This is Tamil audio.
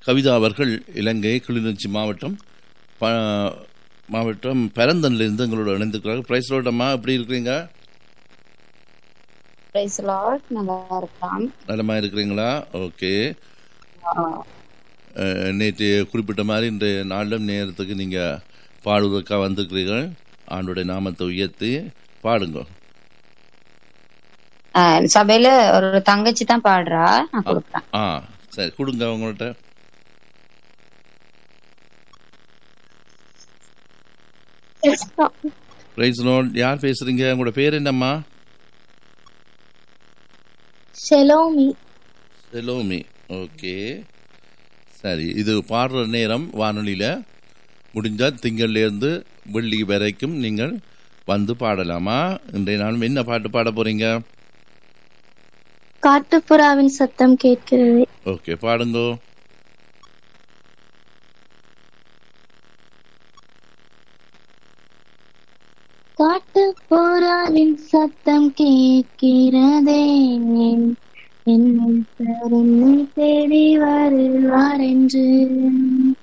கவிதா அவர்கள் இலங்கை கிளிநொச்சி மாவட்டம் ப மாவட்டம் பரந்தன்லேருந்து எங்களோட இணைந்திருக்கிறார்கள் பிரைஸ் ரோடம்மா எப்படி இருக்கிறீங்க பிரைஸ் லார்ட் நல்லா இருக்கலாம் நலமா இருக்கிறீங்களா ஓகே அஹ், நேற்று குறிப்பிட்ட மாதிரி இன்றைய நாளிலும் நேரத்துக்கு நீங்கள் பாடுவதற்காக வந்திருக்கிறீர்கள் ஆண்டுடைய நாமத்தை உயர்த்தி பாடுங்க ஆஹ் சபையில ஒரு தங்கச்சி தான் பாடுறா நான் கொடுக்குறேன் ஆ சரி கொடுங்க அவங்கள்ட்ட பிரைஸ் ரோட் யார் பேசுறீங்க உங்களோட பேர் என்னம்மா ஷெலோமி செலோமி ஓகே சரி இது பாடுற நேரம் வானொலியில் முடிஞ்சால் திங்கள்லேருந்து வெள்ளி வரைக்கும் நீங்கள் வந்து பாடலாமா இன்றைய நாளும் என்ன பாட்டு பாட போறீங்க காட்டுப்புறாவின் சத்தம் கேட்கிறது ஓகே பாடுங்கோ காட்டுப்புறாவின் சத்தம் கேட்கிறதே என்னை தருணை தேடி வருவார் என்று